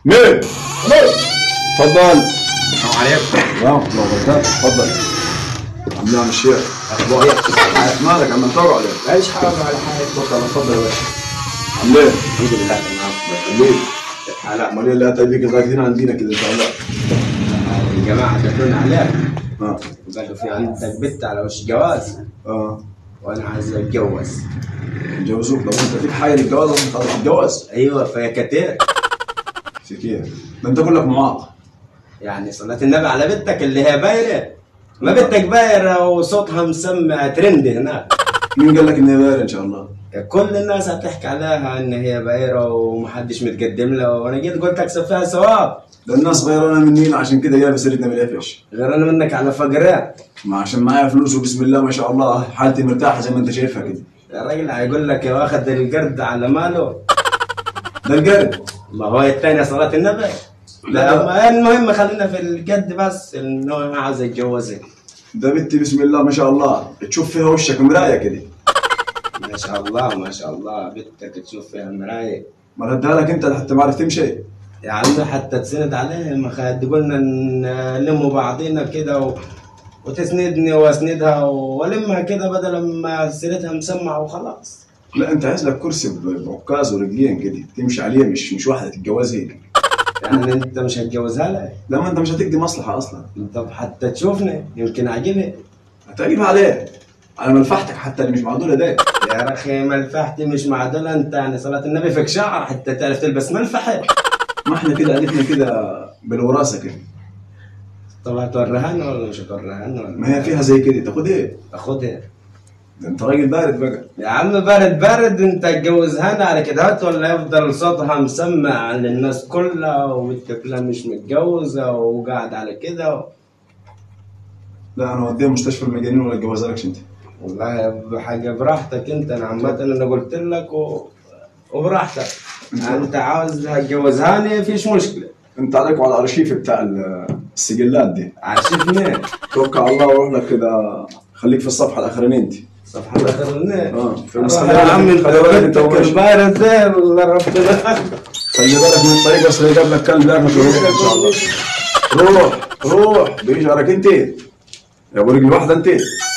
مين؟ تفضل السلام عليكم ورحمة الله وبركاته تفضل عم نعم الشيخ اخبارك مالك عم تروع عليك ماليش حاجه ولا حاجه تفضل تفضل يا باشا عامل ايه؟ الحمد لله تمام خليك الحالة امال ايه اللي هتبيك راكدين عندنا كده ان شاء الله الجماعه دخلنا عليك اه قالوا في عندك بنت على وش جواز اه وانا عايز اتجوز جوزوك لو انت فيك حاجه للجواز اصلا خلاص تتجوز ايوه فيا كتير في كيف؟ ده انت كلك معاق يعني صلاة النبي على بنتك اللي هي بايرة ما بنتك بايرة وصوتها مسمع ترند هناك مين قال لك ان هي بايره ان شاء الله؟ كل الناس هتحكي عليها ان هي بايرة ومحدش متقدم لها وانا جيت قلت اكسب فيها ثواب ده الناس غيرانه منين عشان كده جايبه سيرتنا من القفش غير انا منك على فقرات ما عشان معايا فلوس وبسم الله ما شاء الله حالتي مرتاحه زي ما انت شايفها كده يا راجل هيقول لك يا واخد القرد على ماله ده القرد ما هو الثاني صلاة النبي لا. لا ما المهم خلينا في الجد بس انه انا عايز اتجوزك ده بنتي بسم الله ما شاء الله تشوف فيها وشك مرايه كده ما شاء الله ما شاء الله بنتك تشوف فيها مراية ما ردها لك انت حتى ما عرفت تمشي يا عم حتى تسند عليها ما خد قلنا نلم بعضينا كده و... وتسندني واسندها والمها كده بدل ما سيرتها مسمعه وخلاص لا انت عايز لك كرسي ب- بعكاز ورجلين كده تمشي عليه مش مش واحده تتجوز هيك يعني انت مش هتجوزها لها لا ما انت مش هتقضي مصلحه اصلا طب حتى تشوفني يمكن اعجبك هتعجبها عليه على ملفحتك حتى اللي مش معدوله ده يا اخي ملفحتي مش معدله انت يعني صلاه النبي فيك شعر حتى تعرف تلبس ملفحه ما احنا كده عرفنا كده بالوراثه كده طب هتوريها لنا ولا مش هتوريها لنا ولا ما هي فيها زي كده تاخد ايه اخدها ده انت راجل بارد بقى يا عم بارد بارد انت تجوزها لنا على كده هات ولا يفضل صوتها مسمع للناس كلها وانت كلها مش متجوزه وقاعد على كده لا انا وديها مستشفى المجانين ولا اتجوزها لكش انت والله بحاجه براحتك انت انا عامه انا قلت لك و... وبراحتك انت عاوز تجوزها لي فيش مشكله انت عليك وعلى الارشيف بتاع ال- السجلات دي عارف منين توكل على الله وروح لك كده خليك في الصفحه الاخرانيه انت صفحة الأخرانية اه بس يا عم انت خلي بالك انت بنتك وماشي. البارد ده ولا ربنا خلي بالك من الطريق بس اللي جاب لك كلب ياكلك ويروح ان شاء الله روح روح بيجي وراك انت يا ابو رجل واحده انت